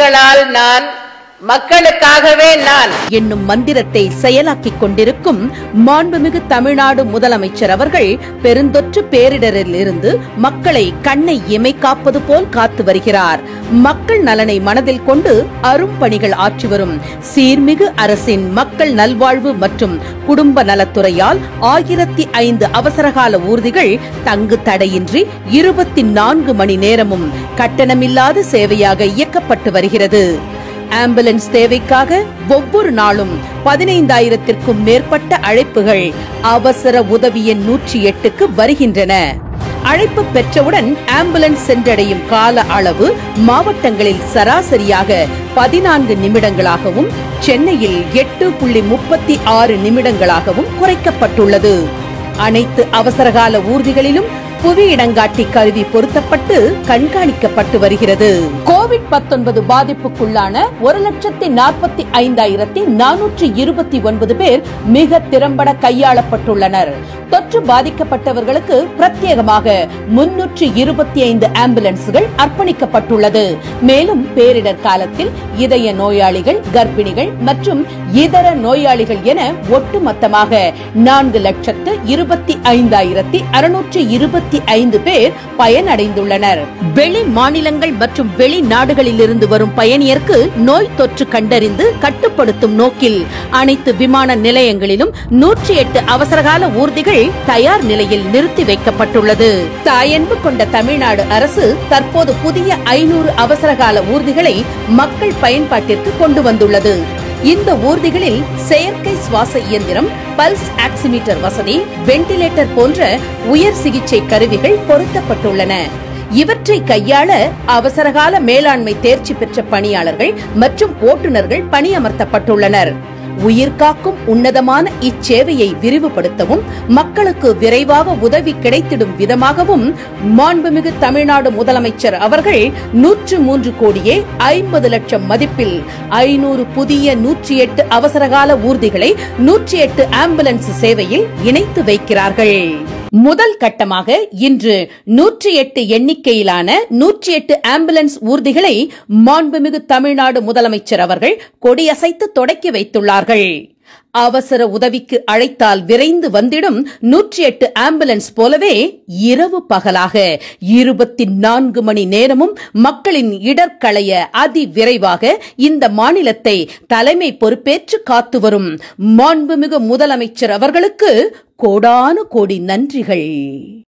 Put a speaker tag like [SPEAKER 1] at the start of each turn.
[SPEAKER 1] மக்களால் நான் மக்களுக்காகவே நான்
[SPEAKER 2] என்னும் மந்திரத்தை செயலாக்கிக் கொண்டிருக்கும் மாண்புமிகு தமிழ்நாடு முதலமைச்சர் அவர்கள் பெருந்தொற்று பேரிடரில் இருந்து மக்களை கண்ணை இமை காப்பது போல் காத்து வருகிறார் மக்கள் நலனை மனதில் கொண்டு அரும்பணிகள் ஆற்றி வரும் சீர்மிகு அரசின் மக்கள் நல்வாழ்வு மற்றும் குடும்ப நலத்துறையால் ஆயிரத்தி ஐந்து அவசரகால ஊர்திகள் தங்கு தடையின்றி இருபத்தி நான்கு மணி நேரமும் கட்டணமில்லாத சேவையாக இயக்கப்பட்டு வருகிறது ஆம்புலன்ஸ் தேவைக்காக ஒவ்வொரு நாளும் பதினைந்தாயிரத்திற்கும் மேற்பட்ட அழைப்புகள் அவசர உதவி எண் நூற்றி எட்டுக்கு வருகின்றன அழைப்பு பெற்றவுடன் ஆம்புலன்ஸ் சென்றடையும் கால அளவு மாவட்டங்களில் சராசரியாக பதினான்கு நிமிடங்களாகவும் சென்னையில் எட்டு புள்ளி முப்பத்தி ஆறு நிமிடங்களாகவும் குறைக்கப்பட்டுள்ளது அனைத்து அவசரகால ஊர்திகளிலும் புவியிடங்காட்டி கருவி பொருத்தப்பட்டு கண்காணிக்கப்பட்டு வருகிறது கோவிட் 19 பாதிப்புக்குள்ளான ஒரு லட்சத்தி நாற்பத்தி ஐந்தாயிரத்தி நானூற்றி இருபத்தி ஒன்பது பேர் மிக திறம்பட கையாளப்பட்டுள்ளனர் தொற்று பாதிக்கப்பட்டவர்களுக்கு பிரத்யேகமாக முன்னூற்றி இருபத்தி ஐந்து ஆம்புலன்ஸ்கள் அர்ப்பணிக்கப்பட்டுள்ளது மேலும் பேரிடர் காலத்தில் இதய நோயாளிகள் கர்ப்பிணிகள் மற்றும் இதர நோயாளிகள் என ஒட்டுமொத்தமாக நான்கு லட்சத்து இருபத்தி ஐந்தாயிரத்தி அறுநூற்றி இருபத்தி ஐந்து பேர் பயனடைந்துள்ளனர் வெளி மாநிலங்கள் மற்றும் வெளிநாடுகளில் இருந்து வரும் பயணியருக்கு நோய் தொற்று கண்டறிந்து கட்டுப்படுத்தும் நோக்கில் அனைத்து விமான நிலையங்களிலும் நூற்றி எட்டு அவசரகால ஊர்திகள் தயார் நிலையில் நிறுத்தி வைக்கப்பட்டுள்ளது தாயன்பு கொண்ட தமிழ்நாடு அரசு தற்போது புதிய ஐநூறு அவசரகால ஊர்திகளை மக்கள் பயன்பாட்டிற்கு கொண்டு வந்துள்ளது இந்த ஊர்திகளில் செயற்கை சுவாச இயந்திரம் பல்ஸ் ஆக்சிமீட்டர் வசதி வெண்டிலேட்டர் போன்ற உயர் சிகிச்சை கருவிகள் பொருத்தப்பட்டுள்ளன இவற்றை கையாள அவசரகால மேலாண்மை தேர்ச்சி பெற்ற பணியாளர்கள் மற்றும் ஓட்டுநர்கள் பணியமர்த்தப்பட்டுள்ளனர் உயிர்காக்கும் உன்னதமான இச்சேவையை விரிவுபடுத்தவும் மக்களுக்கு விரைவாக உதவி கிடைத்திடும் விதமாகவும் மாண்புமிகு தமிழ்நாடு முதலமைச்சர் அவர்கள் நூற்று மூன்று கோடியே ஐம்பது லட்சம் மதிப்பில் ஐநூறு புதிய நூற்றி எட்டு அவசரகால ஊர்திகளை நூற்றி எட்டு ஆம்புலன்ஸ் சேவையில் இணைத்து வைக்கிறார்கள் முதல் கட்டமாக இன்று நூற்றி எட்டு எண்ணிக்கையிலான நூற்றி எட்டு ஆம்புலன்ஸ் ஊர்திகளை மாண்புமிகு தமிழ்நாடு முதலமைச்சர் அவர்கள் கொடியசைத்து தொடக்கி வைத்துள்ளார்கள் அவசர உதவிக்கு அழைத்தால் விரைந்து வந்திடும் நூற்றி எட்டு ஆம்புலன்ஸ் போலவே இரவு பகலாக இருபத்தி நான்கு மணி நேரமும் மக்களின் இடர்களைய அதி விரைவாக இந்த மாநிலத்தை தலைமை பொறுப்பேற்று காத்து வரும் மாண்புமிகு முதலமைச்சர் அவர்களுக்கு கோடானு கோடி நன்றிகள்